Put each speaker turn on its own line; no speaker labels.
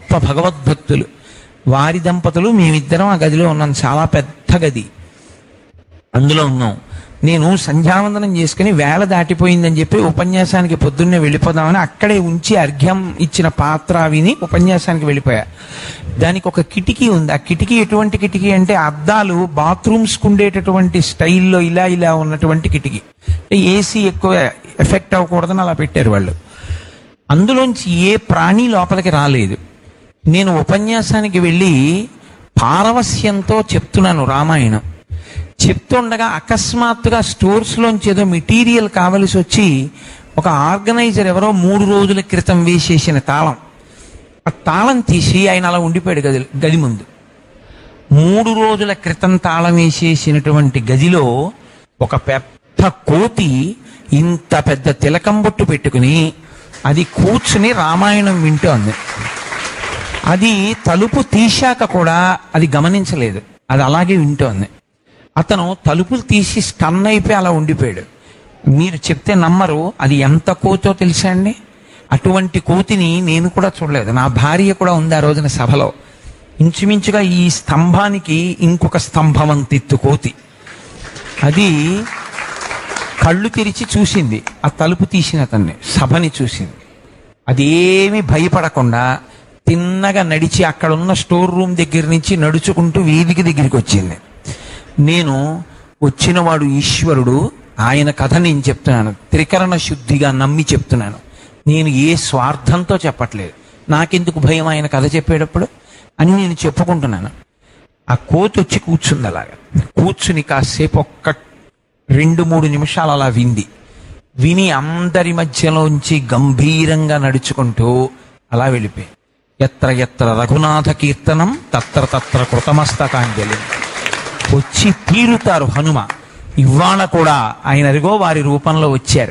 గొప్ప భగవద్భక్తులు వారి దంపతులు మేమిద్దరం ఆ గదిలో ఉన్నాం చాలా పెద్ద గది అందులో ఉన్నాం నేను సంధ్యావందనం చేసుకుని వేళ దాటిపోయిందని చెప్పి ఉపన్యాసానికి పొద్దున్నే వెళ్ళిపోదామని అక్కడే ఉంచి అర్ఘ్యం ఇచ్చిన పాత్ర విని ఉపన్యాసానికి వెళ్ళిపోయా దానికి ఒక కిటికీ ఉంది ఆ కిటికీ ఎటువంటి కిటికీ అంటే అద్దాలు బాత్రూమ్స్ ఉండేటటువంటి స్టైల్లో ఇలా ఇలా ఉన్నటువంటి కిటికీ ఏసీ ఎక్కువ ఎఫెక్ట్ అవ్వకూడదని అలా పెట్టారు వాళ్ళు అందులోంచి ఏ ప్రాణి లోపలికి రాలేదు నేను ఉపన్యాసానికి వెళ్ళి పారవస్యంతో చెప్తున్నాను రామాయణం చెప్తుండగా అకస్మాత్తుగా స్టోర్స్లోంచి ఏదో మెటీరియల్ కావలసి వచ్చి ఒక ఆర్గనైజర్ ఎవరో మూడు రోజుల క్రితం వేసేసిన తాళం ఆ తాళం తీసి ఆయన అలా ఉండిపోయాడు గది గది ముందు మూడు రోజుల క్రితం తాళం వేసేసినటువంటి గదిలో ఒక పెద్ద కోతి ఇంత పెద్ద తిలకం బొట్టు పెట్టుకుని అది కూర్చుని రామాయణం వింటోంది అది తలుపు తీశాక కూడా అది గమనించలేదు అది అలాగే వింటోంది అతను తలుపులు తీసి స్టన్ అయిపోయి అలా ఉండిపోయాడు మీరు చెప్తే నమ్మరు అది ఎంత కోతో తెలుసా అండి అటువంటి కోతిని నేను కూడా చూడలేదు నా భార్య కూడా ఉంది ఆ రోజున సభలో ఇంచుమించుగా ఈ స్తంభానికి ఇంకొక స్తంభం అంతెత్తు కోతి అది కళ్ళు తెరిచి చూసింది ఆ తలుపు తీసిన అతన్ని సభని చూసింది అదేమి భయపడకుండా తిన్నగా నడిచి అక్కడ ఉన్న స్టోర్ రూమ్ దగ్గర నుంచి నడుచుకుంటూ వేదిక దగ్గరికి వచ్చింది నేను వచ్చినవాడు ఈశ్వరుడు ఆయన కథ నేను చెప్తున్నాను త్రికరణ శుద్ధిగా నమ్మి చెప్తున్నాను నేను ఏ స్వార్థంతో చెప్పట్లేదు నాకెందుకు భయం ఆయన కథ చెప్పేటప్పుడు అని నేను చెప్పుకుంటున్నాను ఆ కోతి వచ్చి కూర్చుంది అలాగా కూర్చుని కాసేపు ఒక్క రెండు మూడు నిమిషాలు అలా వింది విని అందరి మధ్యలోంచి గంభీరంగా నడుచుకుంటూ అలా వెళ్ళిపోయి ఎత్ర ఎత్ర రఘునాథ కీర్తనం తత్ర తత్ర కృతమస్తకాంజలి వచ్చి తీరుతారు హనుమ ఇవాళ కూడా ఆయన అదిగో వారి రూపంలో వచ్చారు